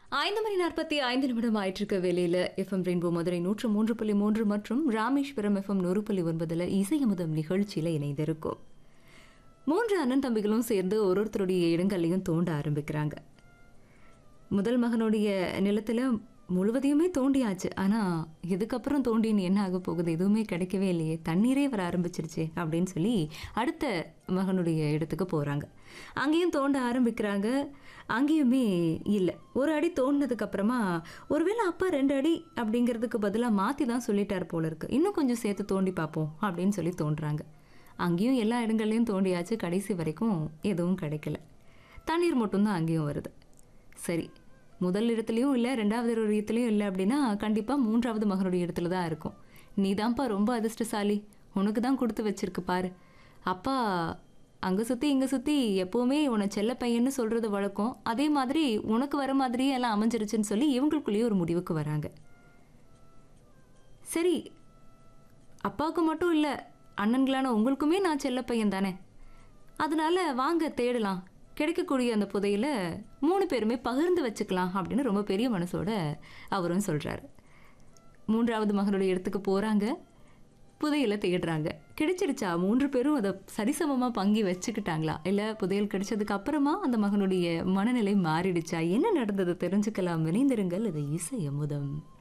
ஐந்து மணி நாற்பத்தி ஐந்து நிமிடம் ஆயிட்டிருக்க வேலையில் எஃப்எம் ரெயின்போ மதுரை நூற்று மூன்று புள்ளி மூன்று மற்றும் ராமேஸ்வரம் எஃப்எம் நூறு புள்ளி ஒன்பதில் இசையமுதம் நிகழ்ச்சியில் இணைந்திருக்கும் மூன்று அண்ணன் தம்பிகளும் சேர்ந்து ஒரு ஒருத்தருடைய இடங்களையும் தோண்ட ஆரம்பிக்கிறாங்க முதல் மகனுடைய நிலத்தில் முழுவதையுமே தோண்டியாச்சு ஆனால் இதுக்கப்புறம் தோண்டின்னு என்ன ஆக போகுது எதுவுமே கிடைக்கவே இல்லையே தண்ணீரே வர ஆரம்பிச்சிருச்சே அப்படின்னு சொல்லி அடுத்த மகனுடைய இடத்துக்கு போகிறாங்க அங்கேயும் தோண்ட ஆரம்பிக்கிறாங்க அங்கேயுமே இல்லை ஒரு அடி தோண்டினதுக்கு அப்புறமா ஒருவேளை அப்பா ரெண்டு அடி அப்படிங்கிறதுக்கு பதிலாக மாற்றி தான் சொல்லிட்டார் போல இருக்கு இன்னும் கொஞ்சம் சேர்த்து தோண்டி பார்ப்போம் அப்படின்னு சொல்லி தோன்றாங்க அங்கேயும் எல்லா இடங்கள்லையும் தோண்டியாச்சு கடைசி வரைக்கும் எதுவும் கிடைக்கல தண்ணீர் மட்டும்தான் அங்கேயும் வருது சரி முதல் இடத்துலையும் இல்லை ரெண்டாவது ஒரு இடத்துலையும் இல்லை அப்படின்னா கண்டிப்பாக மூன்றாவது மகனுடைய இடத்துல தான் இருக்கும் நீ தான்ப்பா ரொம்ப அதிர்ஷ்டசாலி உனக்கு தான் கொடுத்து வச்சிருக்கு பாரு அப்பா அங்கே சுற்றி இங்கே சுற்றி எப்போவுமே உன்னை செல்ல பையன்னு சொல்கிறது வழக்கம் அதே மாதிரி உனக்கு வர மாதிரியே எல்லாம் அமைஞ்சிருச்சுன்னு சொல்லி இவங்களுக்குள்ளேயே ஒரு முடிவுக்கு வராங்க சரி அப்பாவுக்கு மட்டும் இல்லை அண்ணன்களான உங்களுக்குமே நான் செல்ல பையன் தானே அதனால வாங்க தேடலாம் கிடைக்கக்கூடிய அந்த புதையில மூணு பேருமே பகிர்ந்து வச்சுக்கலாம் அப்படின்னு ரொம்ப பெரிய மனசோட அவரும் சொல்கிறாரு மூன்றாவது மகனுடைய இடத்துக்கு போகிறாங்க புதையலை தேடுறாங்க கிடைச்சிருச்சா மூன்று பேரும் அதை சரிசமமாக பங்கி வச்சுக்கிட்டாங்களா இல்லை புதையல் கிடைச்சதுக்கு அப்புறமா அந்த மகனுடைய மனநிலை மாறிடுச்சா என்ன நடந்தது தெரிஞ்சுக்கலாம் விளைந்திருங்கள் இது இசை அமுதம்